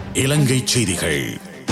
இலங்கை செய்திகள்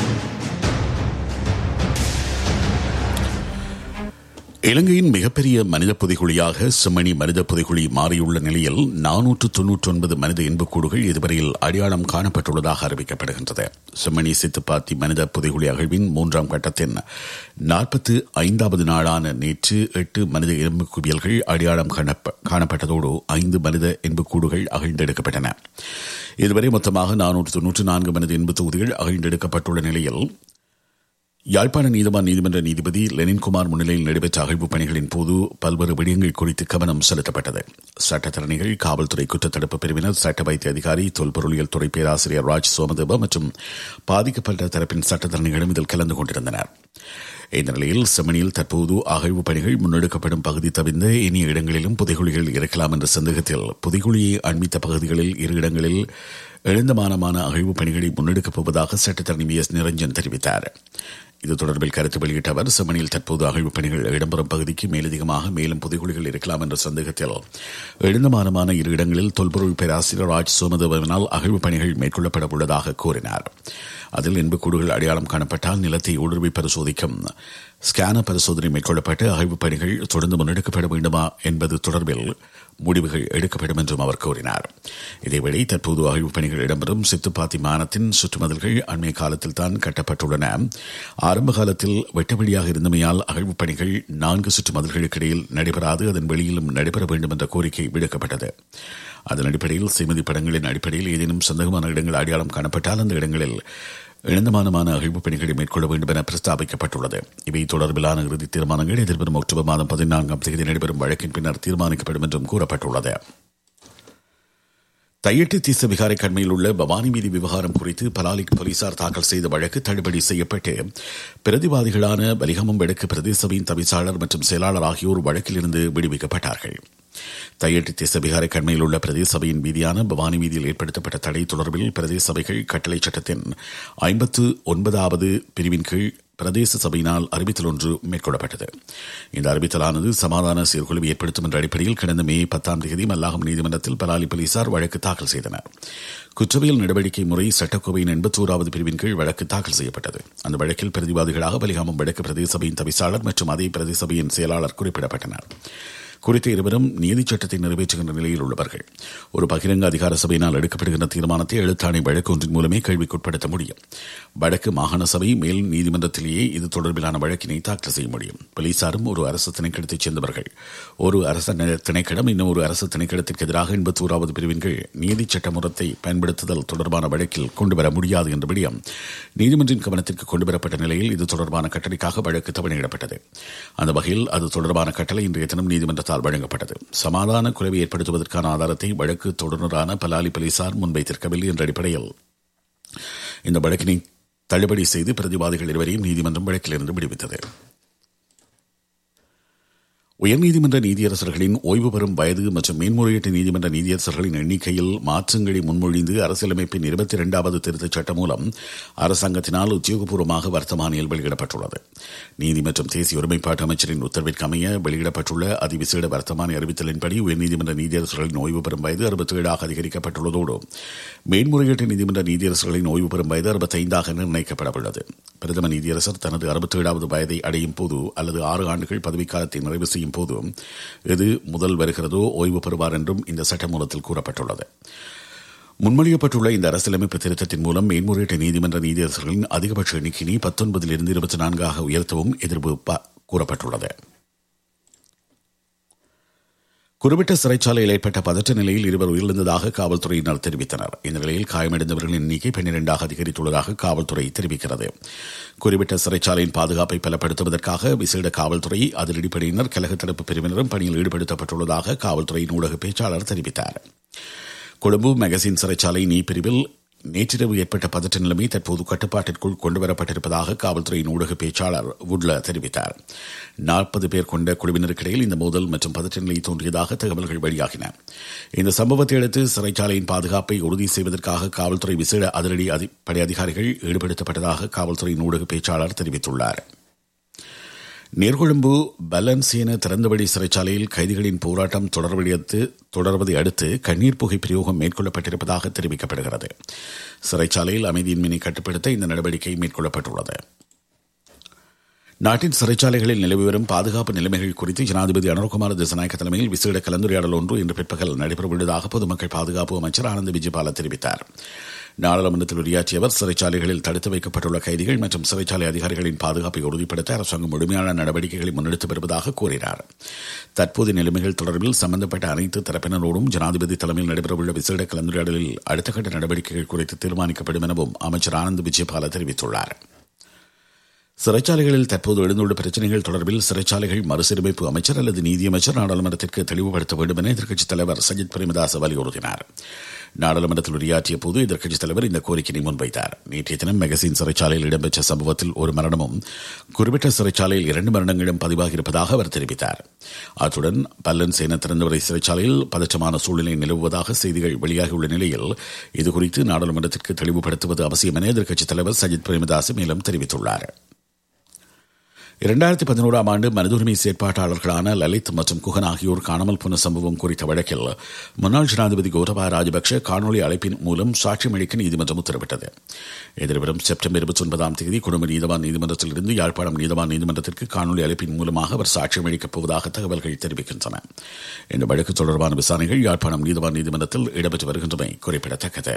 இலங்கையின் மிகப்பெரிய மனித புதைகுழியாக செம்மணி மனித புதைகுழி மாறியுள்ள நிலையில் நானூற்று தொன்னூற்றி ஒன்பது மனித இன்பக்கூடுகள் இதுவரையில் அடையாளம் காணப்பட்டுள்ளதாக அறிவிக்கப்படுகின்றது செம்மணி சித்துப்பாத்தி மனித புதைகுழி அகழ்வின் மூன்றாம் கட்டத்தின் நாற்பத்து ஐந்தாவது நாளான நேற்று எட்டு மனித எலும்பு குவியல்கள் அடையாளம் காணப்பட்டதோடு ஐந்து மனித எலும்புக்கூடுகள் அகழ்ந்தெடுக்கப்பட்டன இதுவரை மொத்தமாக நானூற்று தொன்னூற்று நான்கு மனித எண்பு தொகுதிகள் அகழ்ந்தெடுக்கப்பட்டுள்ள நிலையில் யாழ்ப்பாண நீதவான் நீதிமன்ற நீதிபதி லெனின்குமார் முன்னிலையில் நடைபெற்ற அகழ்வு பணிகளின் போது பல்வேறு விடயங்கள் குறித்து கவனம் செலுத்தப்பட்டது சட்டத்தரணிகள் காவல்துறை குற்றத்தடுப்பு பிரிவினர் சட்ட வைத்திய அதிகாரி தொல்பொருளியல் துறை பேராசிரியர் ராஜ் சோமதேவ மற்றும் பாதிக்கப்பட்ட தரப்பின் சட்டத்தரணிகளும் இதில் கலந்து கொண்டிருந்தனர் இந்த நிலையில் செம்மணியில் தற்போது அகழ்வு பணிகள் முன்னெடுக்கப்படும் பகுதி தவிர்ந்த இனிய இடங்களிலும் புதைகுழிகள் இருக்கலாம் என்ற சந்தேகத்தில் புதைகுழியை அண்மித்த பகுதிகளில் இரு இடங்களில் எழுந்தமானமான அகழ்வு பணிகளை முன்னெடுக்கப் போவதாக சட்டத்தரணி வி எஸ் நிரஞ்சன் தெரிவித்தார் இது தொடர்பில் கருத்து வெளியிட்ட அவர் செம்மணியில் தற்போது அகழ்வு பணிகள் இடம்பெறும் பகுதிக்கு மேலதிகமாக மேலும் புதைகுழிகள் இருக்கலாம் என்ற சந்தேகத்தில் எழுந்தமானமான இரு இடங்களில் தொல்பொருள் பேராசிரியர் ராஜ் சோமதேவனால் அகழ்வு பணிகள் மேற்கொள்ளப்பட உள்ளதாக கூறினார் அதில் எண்புக்கூடுகள் அடையாளம் காணப்பட்டால் நிலத்தை ஊடுருவி பரிசோதிக்கும் ஸ்கேனர் பரிசோதனை மேற்கொள்ளப்பட்டு அகழ்வு பணிகள் தொடர்ந்து முன்னெடுக்கப்பட வேண்டுமா என்பது தொடர்பில் முடிவுகள் எடுக்கப்படும் என்றும் அவர் கூறினார் இதேவேளை தற்போது அகழ்வு பணிகள் இடம்பெறும் சித்துப்பாத்தி மானத்தின் சுற்றுமதில்கள் அண்மைய காலத்தில் தான் கட்டப்பட்டுள்ளன ஆரம்ப காலத்தில் வெட்டவெளியாக இருந்தமையால் அகழ்வு பணிகள் நான்கு சுற்று மதில்களுக்கு இடையில் நடைபெறாது அதன் வெளியிலும் நடைபெற வேண்டும் என்ற கோரிக்கை விடுக்கப்பட்டது அதன் அடிப்படையில் செய்மதி படங்களின் அடிப்படையில் ஏதேனும் சந்தேகமான இடங்கள் அடையாளம் காணப்பட்டால் அந்த இடங்களில் இழந்தமானமான அகழ்வு பணிகளை மேற்கொள்ள வேண்டும் என பிரஸ்தாபிக்கப்பட்டுள்ளது இவை தொடர்பிலான இறுதி தீர்மானங்கள் எதிர்வரும் அக்டோபர் மாதம் பதினான்காம் தேதி நடைபெறும் வழக்கின் பின்னர் தீர்மானிக்கப்படும் என்றும் கூறப்பட்டுள்ளது தையட்டு தீச விகாரை கண்மையில் உள்ள பவானி மீதி விவகாரம் குறித்து பலாலி போலீசார் தாக்கல் செய்த வழக்கு தள்ளுபடி செய்யப்பட்டு பிரதிவாதிகளான பலிகமம் வடக்கு பிரதேச சபையின் தவிசாளர் மற்றும் செயலாளர் ஆகியோர் வழக்கிலிருந்து விடுவிக்கப்பட்டார்கள் தையட்டு தேச விகாரை கண்மையில் உள்ள பிரதேச சபையின் வீதியான பவானி வீதியில் ஏற்படுத்தப்பட்ட தடை தொடர்பில் பிரதேச சபைகள் கட்டளை சட்டத்தின் ஐம்பத்து ஒன்பதாவது பிரிவின் கீழ் பிரதேச சபையினால் அறிவித்தல் ஒன்று மேற்கொள்ளப்பட்டது இந்த அறிவித்தலானது சமாதான சீர்குழுவை ஏற்படுத்தும் என்ற அடிப்படையில் கடந்த மே பத்தாம் தேதி மல்லாகம் நீதிமன்றத்தில் பலாலி போலீசார் வழக்கு தாக்கல் செய்தனர் குற்றவியல் நடவடிக்கை முறை சட்டக்கோவையின் எண்பத்தோராவது பிரிவின் கீழ் வழக்கு தாக்கல் செய்யப்பட்டது அந்த வழக்கில் பிரதிவாதிகளாக பலிகாமம் வடக்கு பிரதேச சபையின் தவிசாளர் மற்றும் அதே பிரதேச சபையின் செயலாளர் குறிப்பிடப்பட்டனர் குறித்த இருவரும் நீதி சட்டத்தை நிறைவேற்றுகின்ற நிலையில் உள்ளவர்கள் ஒரு பகிரங்க அதிகார சபையினால் எடுக்கப்படுகின்ற தீர்மானத்தை எழுத்தாணை வழக்கு ஒன்றின் மூலமே கேள்விக்குட்படுத்த முடியும் வடக்கு மாகாண சபை மேல் நீதிமன்றத்திலேயே இது தொடர்பிலான வழக்கினை தாக்கல் செய்ய முடியும் போலீசாரும் ஒரு அரசு திணைக்களத்தைச் சேர்ந்தவர்கள் ஒரு அரசு திணைக்களம் இன்னும் ஒரு அரசு திணைக்களத்திற்கு எதிராக எண்பத்தோராவது பிரிவின் கீழ் நீதி சட்டமுறத்தை பயன்படுத்துதல் தொடர்பான வழக்கில் கொண்டுவர முடியாது என்ற விடயம் நீதிமன்றின் கவனத்திற்கு கொண்டுவரப்பட்ட நிலையில் இது தொடர்பான கட்டளைக்காக வழக்கு தவணையிடப்பட்டது அந்த வகையில் அது தொடர்பான கட்டளை இன்றைய தினம் நீதிமன்ற நீதிமன்றத்தால் வழங்கப்பட்டது சமாதான குறைவை ஏற்படுத்துவதற்கான ஆதாரத்தை வழக்கு தொடர்நரான பலாலி போலீசார் முன்வைத்திருக்கவில்லை என்ற அடிப்படையில் இந்த வழக்கினை தள்ளுபடி செய்து பிரதிவாதிகள் இருவரையும் நீதிமன்றம் வழக்கிலிருந்து விடுவித்தது உயர்நீதிமன்ற நீதியரசர்களின் ஓய்வு பெறும் வயது மற்றும் மேன்முறையீட்டு நீதிமன்ற நீதியரசர்களின் எண்ணிக்கையில் மாற்றங்களை முன்மொழிந்து அரசியலமைப்பின் இருபத்தி இரண்டாவது திருத்தச் சட்டம் மூலம் அரசாங்கத்தினால் உத்தியோகபூர்வமாக வர்த்தமானியில் வெளியிடப்பட்டுள்ளது நீதி மற்றும் தேசிய ஒருமைப்பாட்டு அமைச்சரின் உத்தரவிற்கு அமைய வெளியிடப்பட்டுள்ள அதிவிசேட வர்த்தமானி அறிவித்தலின்படி உயர்நீதிமன்ற நீதியரசர்களின் ஓய்வு பெறும் வயது அறுபத்தி ஏழாக அதிகரிக்கப்பட்டுள்ளதோடு மேன்முறையீட்டு நீதிமன்ற நீதியரசர்களின் ஓய்வு பெறும் வயது அறுபத்தைந்தாக நிர்ணயிக்கப்பட உள்ளது பிரதம நீதியரசர் தனது அறுபத்தி ஏழாவது வயதை அடையும் போது அல்லது ஆறு ஆண்டுகள் பதவிக்காலத்தை நிறைவு செய்யும் போது எது முதல் வருகிறதோ ஓய்வு பெறுவார் என்றும் இந்த சட்டமூலத்தில் கூறப்பட்டுள்ளது முன்மொழியப்பட்டுள்ள இந்த அரசியலமைப்பு திருத்தத்தின் மூலம் மேன்முறையீட்டு நீதிமன்ற நீதியரசர்களின் அதிகபட்ச எண்ணிக்கையை பத்தொன்பதிலிருந்து இருபத்தி நான்காக உயர்த்தவும் எதிர்ப்பு கூறப்பட்டுள்ளது குறிப்பிட்ட சிறைச்சாலையில் ஏற்பட்ட பதற்ற நிலையில் இருவர் உயிரிழந்ததாக காவல்துறையினர் தெரிவித்தனர் இந்த நிலையில் காயமடைந்தவர்களின் எண்ணிக்கை பன்னிரண்டாக அதிகரித்துள்ளதாக காவல்துறை தெரிவிக்கிறது குறிப்பிட்ட சிறைச்சாலையின் பாதுகாப்பை பலப்படுத்துவதற்காக விசேட காவல்துறை அதிரடிப்படையினர் கழக தடுப்பு பிரிவினரும் பணியில் ஈடுபடுத்தப்பட்டுள்ளதாக காவல்துறையின் ஊடக பேச்சாளர் தெரிவித்தார் கொழும்பு மெகசின் சிறைச்சாலை நீ பிரிவில் நேற்றிரவு ஏற்பட்ட பதற்ற நிலைமை தற்போது கட்டுப்பாட்டிற்குள் கொண்டுவரப்பட்டிருப்பதாக காவல்துறையின் ஊடக பேச்சாளர் வுட்ல தெரிவித்தார் நாற்பது பேர் கொண்ட குழுவினருக்கிடையில் இந்த மோதல் மற்றும் பதற்ற நிலை தோன்றியதாக தகவல்கள் வெளியாகின இந்த சம்பவத்தை அடுத்து சிறைச்சாலையின் பாதுகாப்பை உறுதி செய்வதற்காக காவல்துறை விசேட அதிரடி படை அதிகாரிகள் ஈடுபடுத்தப்பட்டதாக காவல்துறையின் ஊடக பேச்சாளர் தெரிவித்துள்ளார் நீர்கொழும்பு பலன்சீன திறந்தவெளி சிறைச்சாலையில் கைதிகளின் போராட்டம் தொடர்வடையத்து தொடர்வதை அடுத்து கண்ணீர் புகை பிரயோகம் மேற்கொள்ளப்பட்டிருப்பதாக தெரிவிக்கப்படுகிறது சிறைச்சாலையில் அமைதியின்மையை கட்டுப்படுத்த இந்த நடவடிக்கை மேற்கொள்ளப்பட்டுள்ளது நாட்டின் சிறைச்சாலைகளில் நிலவி வரும் பாதுகாப்பு நிலைமைகள் குறித்து ஜனாதிபதி அனுர்குமார் திசநாயக்க தலைமையில் விசேட கலந்துரையாடல் ஒன்று இன்று பிற்பகல் நடைபெறவுள்ளதாக பொதுமக்கள் பாதுகாப்பு அமைச்சர் ஆனந்த் விஜயபால தெரிவித்தார் நாடாளுமன்றத்தில் உரையாற்றிய அவர் சிறைச்சாலைகளில் தடுத்து வைக்கப்பட்டுள்ள கைதிகள் மற்றும் சிறைச்சாலை அதிகாரிகளின் பாதுகாப்பை உறுதிப்படுத்த அரசாங்கம் முழுமையான நடவடிக்கைகளை முன்னெடுத்து வருவதாக கூறினார் தற்போதைய நிலைமைகள் தொடர்பில் சம்பந்தப்பட்ட அனைத்து தரப்பினரோடும் ஜனாதிபதி தலைமையில் நடைபெறவுள்ள விசேட கலந்துரையாடலில் அடுத்த கட்ட நடவடிக்கைகள் குறித்து தீர்மானிக்கப்படும் எனவும் அமைச்சர் ஆனந்த் விஜயபால தெரிவித்துள்ளார் சிறைச்சாலைகளில் தற்போது எழுந்துள்ள பிரச்சினைகள் தொடர்பில் சிறைச்சாலைகள் மறுசீரமைப்பு அமைச்சர் அல்லது நீதியமைச்சர் நாடாளுமன்றத்திற்கு தெளிவுபடுத்த வேண்டும் என எதிர்க்கட்சித் தலைவர் சஜித் பிரேமதாஸ் வலியுறுத்தினார் நாடாளுமன்றத்தில் உரையாற்றிய போது எதிர்க்கட்சித் தலைவர் இந்த கோரிக்கையை முன்வைத்தார் நேற்றைய தினம் மெகசின் சிறைச்சாலையில் இடம்பெற்ற சம்பவத்தில் ஒரு மரணமும் குறிப்பிட்ட சிறைச்சாலையில் இரண்டு மரணங்களும் பதிவாகியிருப்பதாக அவர் தெரிவித்தார் அத்துடன் பல்லன் சேன திறந்தவரை சிறைச்சாலையில் பதற்றமான சூழ்நிலை நிலவுவதாக செய்திகள் வெளியாகியுள்ள நிலையில் இதுகுறித்து நாடாளுமன்றத்திற்கு தெளிவுபடுத்துவது அவசியம் என எதிர்க்கட்சித் தலைவர் சஜித் பிரேமதாஸ் மேலும் தெரிவித்துள்ளார் இரண்டாயிரத்தி பதினோராம் ஆண்டு மனிதுரிமை செயற்பாட்டாளர்களான லலித் மற்றும் குகன் ஆகியோர் காணாமல் போன சம்பவம் குறித்த வழக்கில் முன்னாள் ஜனாதிபதி கோத்தபாய ராஜபக்ஷ காணொலி அழைப்பின் மூலம் சாட்சியம் அளிக்க நீதிமன்றம் உத்தரவிட்டது எதிர்வரும் செப்டம்பர் இருபத்தி ஒன்பதாம் தேதி குடும்ப நீதவான் நீதிமன்றத்தில் இருந்து யாழ்ப்பாணம் நீதவான் நீதிமன்றத்திற்கு காணொலி அழைப்பின் மூலமாக அவர் சாட்சியம் அளிக்கப் போவதாக தகவல்கள் தெரிவிக்கின்றன இந்த வழக்கு தொடர்பான விசாரணைகள் யாழ்ப்பாணம் நீதவான் நீதிமன்றத்தில் இடம்பெற்று வருகின்றமை குறிப்பிடத்தக்கது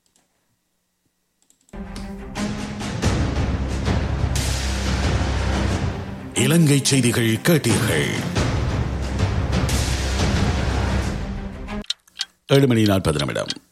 இலங்கை செய்திகள் கேட்டீர்கள் ஏழு மணி நாற்பது நிமிடம்